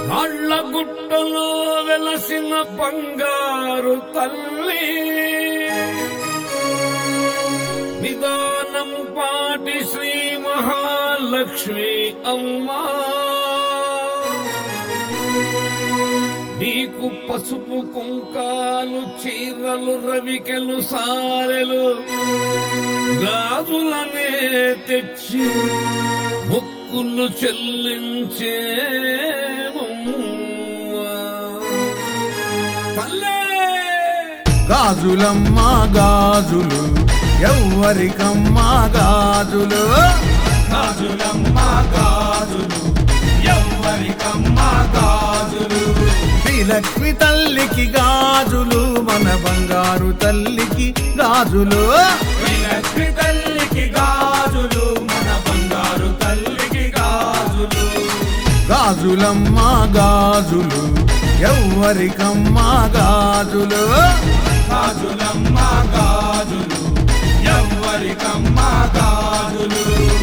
రాళ్ల గుట్టలో వెలసిన బంగారు తల్లి నిదానం పాటి శ్రీ మహాలక్ష్మి అమ్మా నీకు పసుపు కుంకాలు చీరలు రవికెలు సారెలు గాజులనే తెచ్చి మొక్కులు చెల్లించే తల్లే గాజులమ్మ గాజులు ఎవ్వరికమ్మ గాజులు గాజులమ్మ గాజులు ఎవ్వరికమ్మ గాజులు శ్రీలక్ష్మి తల్లికి గాజులు మన బంగారు తల్లికి గాజులు లక్ష్మి తల్లికి గాజులు మన బంగారు తల్లికి గాజులు గాజులమ్మ గాజులు ఎవ్వరికమ్మ గాజులు గాజులమ్మ గాజులు ఎవ్వరికమ్మ గాజులు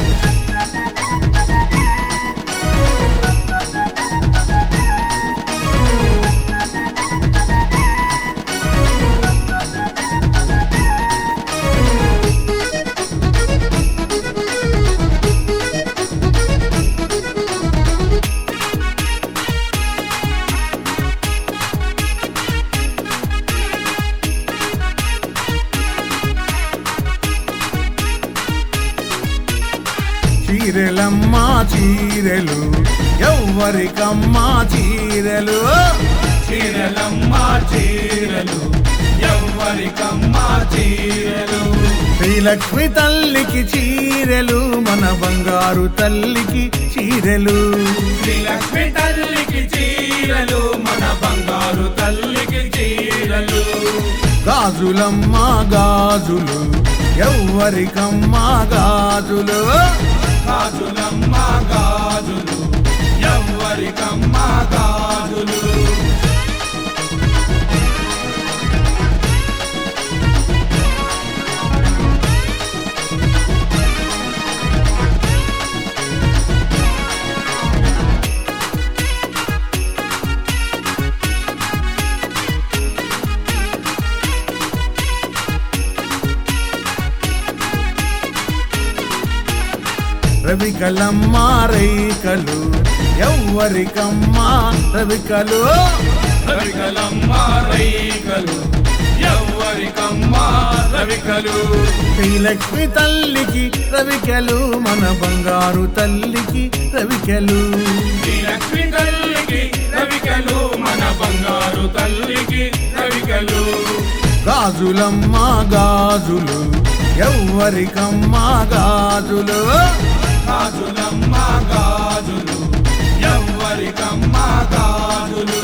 చీరెలమ్మ చీరెలు ఎవ్వరికమ్మ చీరెలు చీరలమ్మ చీరలు ఎవ్వరికమ్మ చీరలు శ్రీలక్ష్మి తల్లికి చీరెలు మన బంగారు తల్లికి చీరెలు శ్రీలక్ష్మి తల్లికి చీరలు మన బంగారు తల్లికి చీరలు గాజులమ్మ గాజులు ఎవ్వరికమ్మ గాజులు గాజులమ్మ గాజులు ఎవ్వరికమ్మ గాజులు రవికలమ్మ రైకలు ఎవ్వరికమ్మ రవికలు రవికలమ్మ రైకలు ఎవ్వరికమ్మ రవికలు శ్రీలక్ష్మి తల్లికి రవికలు మన బంగారు తల్లికి రవికలు శ్రీలక్ష్మి తల్లికి రవికలు మన బంగారు తల్లికి రవికలు గాజులమ్మ గాజులు ఎవ్వరికమ్మ గాజులు గాజులమ్మ గాజులు ఎవ్వరికమ్మ గాజులు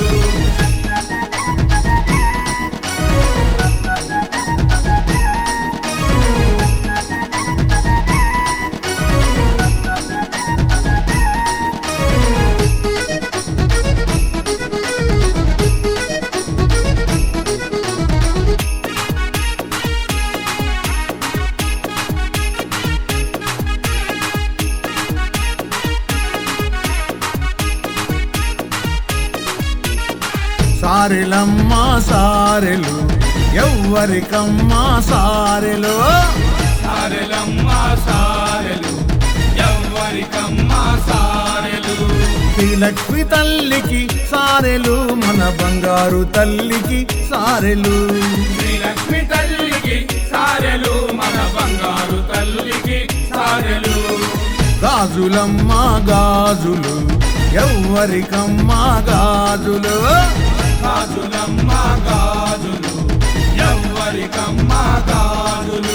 సారెలమ్మ సారెలు ఎవ్వరికమ్మ సారెలు సారెలమ్మ సారెలు ఎవ్వరికమ్మ సారెలు శ్రీలక్ష్మి తల్లికి సారెలు మన బంగారు తల్లికి సారెలు శ్రీలక్ష్మి తల్లికి సారెలు మన బంగారు తల్లికి సారెలు గాజులమ్మ గాజులు ఎవ్వరికమ్మ గాజులు గాజులమ్మ గాజులు ఎవ్వరికమ్మ గాజులు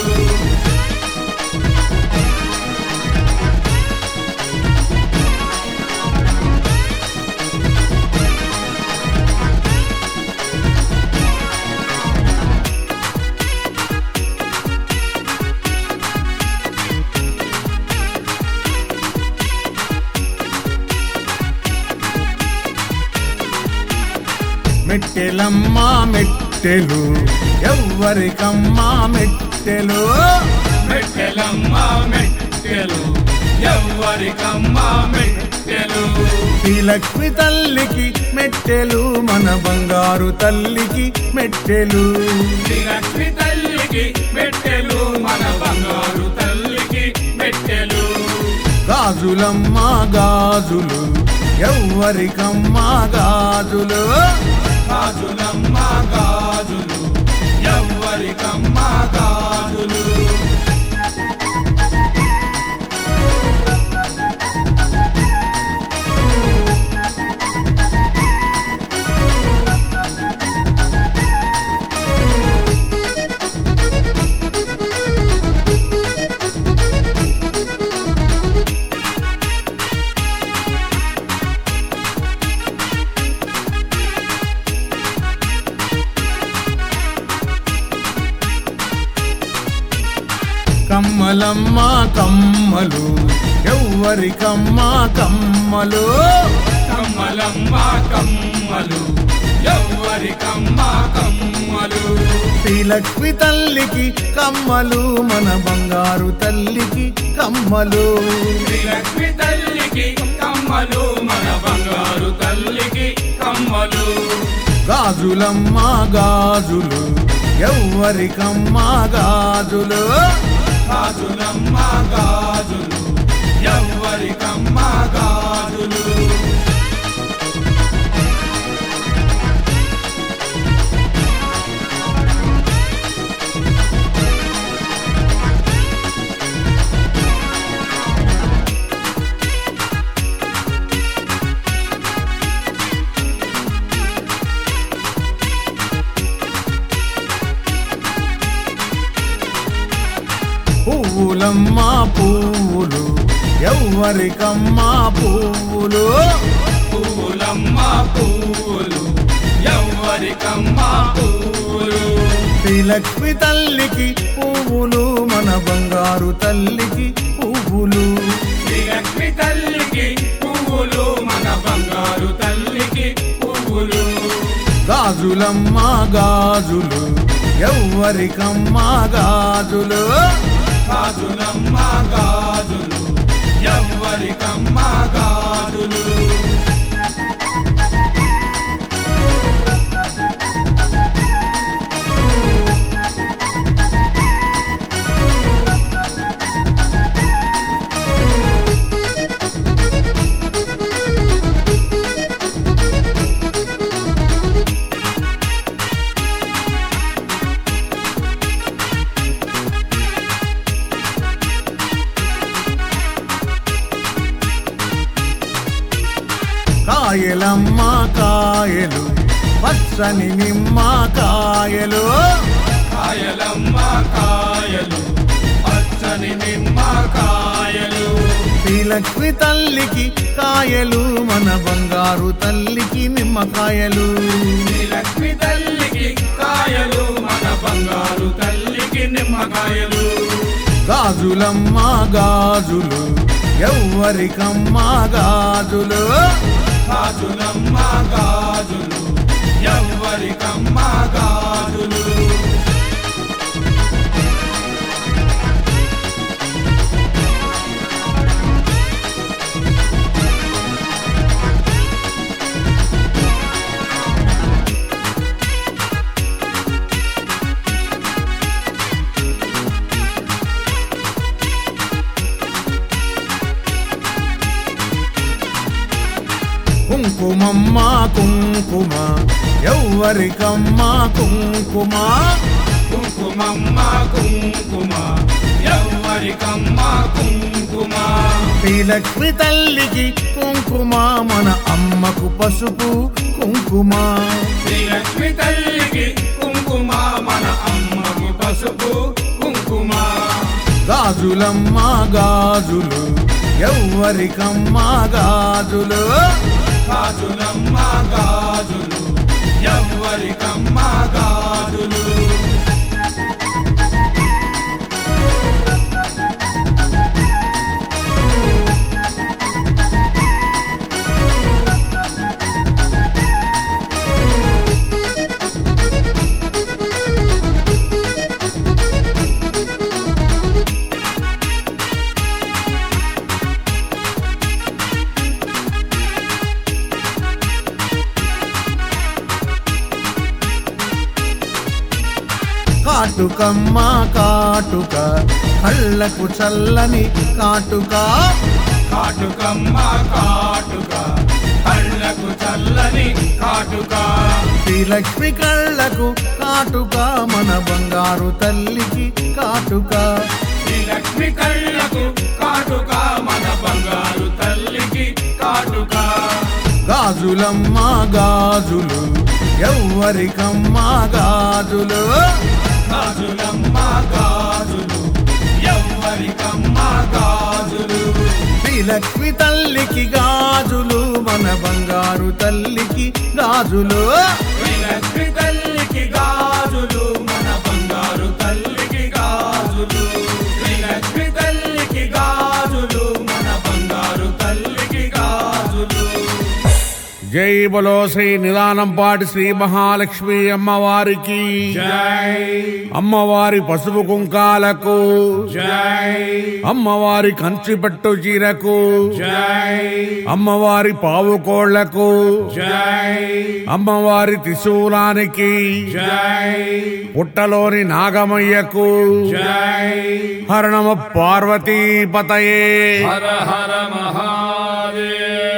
మెట్టెలమ్మ మెట్టెలు ఎవ్వరికమ్మ మెట్టెలు మెట్టెలమ్మ మెట్టెలు ఎవ్వరికమ్మ మెట్టెలు మెట్టెలు శ్రీలక్ష్మి తల్లికి మెట్టెలు మన బంగారు తల్లికి మెట్టెలు శ్రీలక్ష్మి తల్లికి మెట్టెలు మన బంగారు తల్లికి మెట్టెలు గాజులమ్మ గాజులు ఎవ్వరికమ్మ గాజులు గాజులమ్మ గాజులు ఎవ్వరికమ్మ గాజులు కమ్మలమ్మ కమ్మలు ఎవ్వరికమ్మ కమ్మలు కమ్మలమ్మ కమ్మలు ఎవ్వరికమ్మ కమ్మలు శ్రీలక్ష్మి తల్లికి కమ్మలు మన బంగారు తల్లికి కమ్మలు శ్రీలక్ష్మి తల్లికి కమ్మలు మన బంగారు తల్లికి కమ్మలు గాజులమ్మ గాజులు ఎవ్వరికమ్మ గాజులు గాజులమ్మ గాజులు ఎవ్వరికమ్మ గాజులు పువ్వులమ్మ పువ్వులు ఎవ్వరికమ్మ పువ్వులు పువ్వులమ్మ పువ్వులు ఎవ్వరికమ్మ పువ్వులు శ్రీలక్ష్మి తల్లికి పువ్వులు మన బంగారు తల్లికి పువ్వులు శ్రీలక్ష్మి తల్లికి పువ్వులు మన బంగారు తల్లికి పువ్వులు గాజులమ్మ గాజులు ఎవ్వరికమ్మ గాజులు గాజులమ్మ గాజులు ఎవ్వరికమ్మ గాజులు కాయలమ్మ కాయలు పచ్చని నిమ్మ కాయలు కాయలమ్మ కాయలు పచ్చని నిమ్మ కాయలు శ్రీలక్ష్మి తల్లికి కాయలు మన బంగారు తల్లికి నిమ్మకాయలు శ్రీలక్ష్మి తల్లికి కాయలు మన బంగారు తల్లికి నిమ్మకాయలు గాజులమ్మ గాజులు ఎవ్వరికమ్మ గాజులు గాజులమ్మ గాజులు ఎవ్వరికమ్మ గాజులు కుంకుమమ్మ కుంకుమ ఎవ్వరికమ్మ కుంకుమ కుంకుమమ్మ కుంకుమ ఎవ్వరికమ్మ కుంకుమ శ్రీలక్ష్మి తల్లికి కుంకుమ మన అమ్మకు పసుపు కుంకుమ శ్రీలక్ష్మి తల్లికి కుంకుమ మన అమ్మకు పసుపు కుంకుమ గాజులమ్మ గాజులు ఎవ్వరికమ్మ గాజులు గాజులమ్మ గాజులు ఎవ్వరికమ్మ గాజులు కాటుకమ్మ కాటుక కళ్ళకు చల్లని కాటుక కాటుకమ్మ కాటుక కళ్ళకు చల్లని కాటుక శ్రీలక్ష్మి కళ్ళకు కాటుక మన బంగారు తల్లికి కాటుక శ్రీ లక్ష్మి కళ్ళకు కాటుక మన బంగారు తల్లికి కాటుక గాజులమ్మ గాజులు ఎవ్వరికమ్మ గాజులు గాజులమ్మ గాజులు ఎవ్వరికమ్మ గాజులు శ్రీలక్ష్మి తల్లికి గాజులు మన బంగారు తల్లికి గాజులు శ్రీ లక్ష్మి తల్లికి గాజులు మన బంగారు తల్లికి గాజులు శ్రీ లక్ష్మి తల్లికి గాజులు మన బంగారు తల్లికి గాజులు జై బలో శ్రీ నిదానంపాటి శ్రీ మహాలక్ష్మి అమ్మవారికి జై అమ్మవారి పసుపు కుంకాలకు జై అమ్మవారి కంచిపట్టు చీరకు జై అమ్మవారి పావు కోళ్లకు జై అమ్మవారి త్రిశూలానికి జై పుట్టలోని నాగమయ్యకు జై హరణమ పార్వతీ పతయే హర హర మహాదేవ్